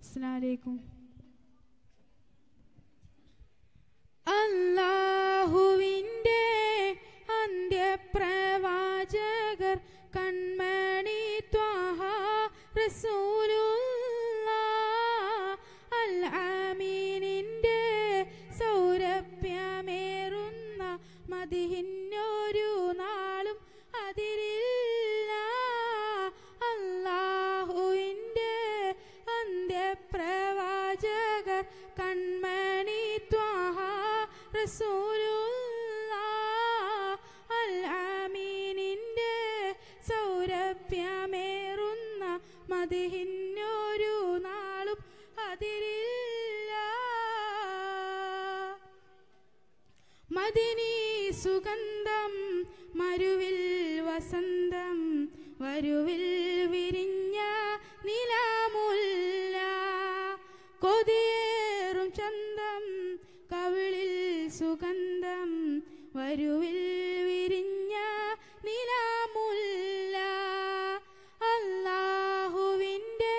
അസ്സലാമലൈക്കും അല്ലാഹുവിൻ്റെ അന്ത്യപ്രവാചകർ കൺമണി ത്വാഹ റസൂലുള്ള അൽ ആമീനിൻ്റെ സൗരഭ്യമേറുന്ന മതിഹിന്നൊരു നാളും അതിരില്ല അല്ലാഹുവിൻ്റെ അന്ത്യപ്രവാചകർ കൺമണി ത്വാഹ റസൂലുള്ള അൽ ആമീനിൻ്റെ സൗരഭ്യമേറുന്ന മതിഹിന്നൊരു നാളും അതിരില്ല മദിനി സുഗന്ധം മരുവിൽ വസന്തം വരുവിൽ വിരിഞ്ഞ നിലാമുല്ല കൊതിയേറും ചന്തം കവിളിൽ സുഗന്ധം വരുവിൽ വിരിഞ്ഞ നിലാമുല്ല അല്ലാഹുവിൻ്റെ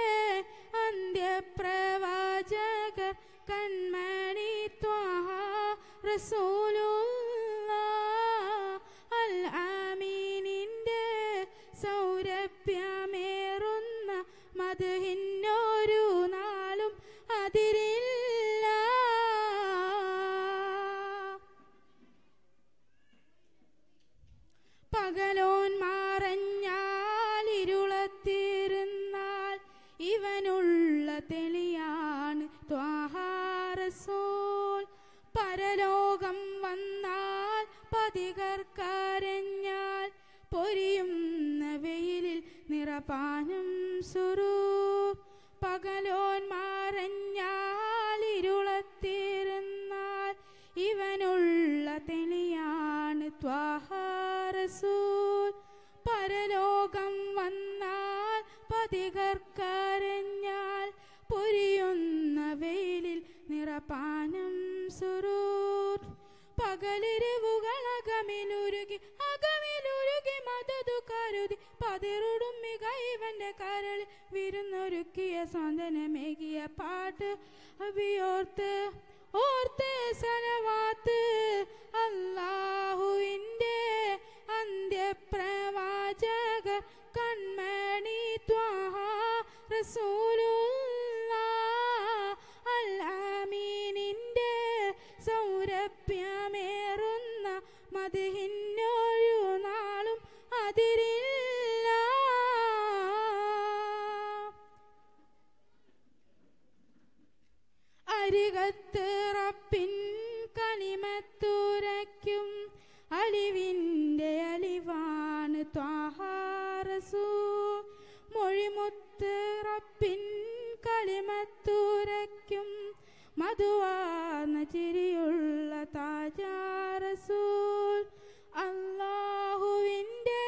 അന്ത്യപ്രവാചകർ കൺമണി ത്വാഹ റസൂലുള്ള അൽ ആമീനിൻ്റെ സൗരഭ്യമേറുന്ന മധുഹിന്നൊരു നാളും അതിരില്ല പകലോൻ മാറഞ്ഞാൽ ഇരുളത്തിരുന്നാൽ ഇവനുള്ള തെളിയാണ് ത്വാഹാറസൂൽ പരലോകം വന്നാൽ പതികർക്കരഞ്ഞാൽ പൊരിയുന്ന വെയിലിൽ നിറപാനം സുറൂർ പകലോൻ മാറഞ്ഞാൽ ഇരുളത്തിരുന്നാൽ ഇവനുള്ള തെളിയാണ് ത്വാഹാറസൂൽ പരലോകം വന്നാൽ പതികർക്കരഞ്ഞാൽ പൊരിയുന്ന വെയിലിൽ നിറപാനം സുറൂർ പകലിരവുകളകമിലുരുകി അകമിലുരുകി മതതു കരുതി പതിറുടും മികൈവന്റെ കരളിൽ വിരുന്നൊരുക്കിയ സ്വന്തനമേകിയ പാട്ട് അഭിയോർത്ത് ഓർത്ത് സലവാത്ത് അല്ലാഹുവിൻ്റെ അന്ത്യപ്രവാചക കൺമണി ത്വാഹ റസൂലുള്ള അൽ ആമീനിൻ്റെ സൗരഭ്യമേറുന്ന മതിഹിന്നൊരു നാളും അതിരില്ല അരികത്ത് റബ്ബിൻ കണിമത്തുരയ്ക്കും അലിവിൻ്റെ അലിവാണ് ത്വാഹാറസൂ മൊഴിമുത്ത് റബ്ബിൻ കളിമത്തുരയ്ക്കും മധുവാർന്ന ചിരിയുള്ള താജാറസൂൽ അല്ലാഹുവിൻ്റെ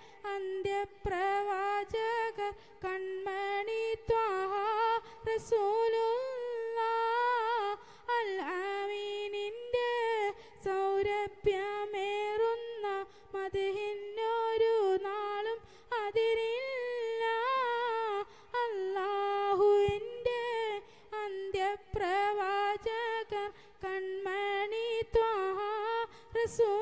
അന്ത്യപ്രവാചക കൺമണി ത്വാഹ റസൂലുള്ള അൽ ആമീനിൻ്റെ സൗരഭ്യമേറുന്ന മതിഹിന്നൊരു നാളും അതിരില്ല അല്ലാഹുവിൻ്റെ അന്ത്യപ്രവാചക കൺമണി ത്വാഹ റസൂ